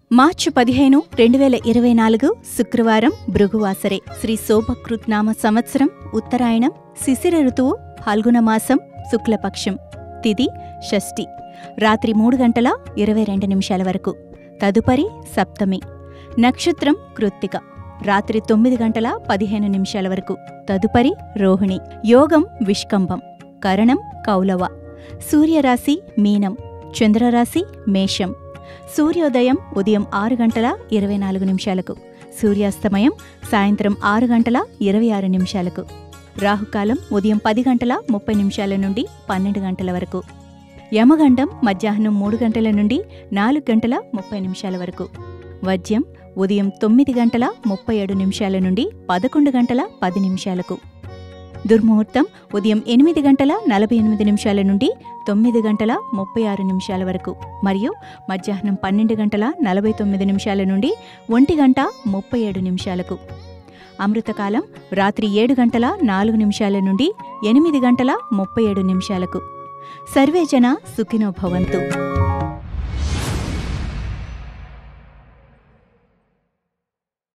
మార్చి పదిహేను రెండు వేల ఇరవై నాలుగు శుక్రవారం భృగువాసరే శ్రీ శోభకృత్ నామ సంవత్సరం ఉత్తరాయణం శిశిర ఋతువు ఫాల్గుణ మాసం శుక్లపక్షం తిది షష్ఠి రాత్రి మూడు గంటల ఇరవై రెండు నిమిషాల వరకు తదుపరి సప్తమి నక్షత్రం కృత్తిక రాత్రి తొమ్మిది గంటల పదిహేను నిమిషాల వరకు తదుపరి రోహిణి యోగం విష్కంభం కరణం కౌలవ సూర్యరాశి మీనం చంద్రరాశి మేషం సూర్యోదయం ఉదయం ఆరు గంటల ఇరవై నాలుగు నిమిషాలకు సూర్యాస్తమయం సాయంత్రం ఆరు గంటల ఇరవై ఆరు నిమిషాలకు రాహుకాలం ఉదయం పది గంటల ముప్పై నిమిషాల నుండి పన్నెండు గంటల వరకు యమగండం మధ్యాహ్నం మూడు గంటల నుండి నాలుగు గంటల ముప్పై నిమిషాల వరకు వజ్యం ఉదయం తొమ్మిది గంటల ముప్పై ఏడు నిమిషాల నుండి పదకొండు గంటల పది నిమిషాలకు దుర్ముహూర్తం ఉదయం ఎనిమిది గంటల నలభై ఎనిమిది నిమిషాల నుండి తొమ్మిది గంటల ముప్పై ఆరు నిమిషాల వరకు మరియు మధ్యాహ్నం పన్నెండు గంటల నలభై తొమ్మిది నిమిషాల నుండి ఒంటి గంట ముప్పై ఏడు నిమిషాలకు అమృతకాలం రాత్రి ఏడు గంటల నాలుగు నిమిషాల నుండి ఎనిమిది గంటల ముప్పై ఏడు నిమిషాలకు సర్వేజన సుఖినో భవంతు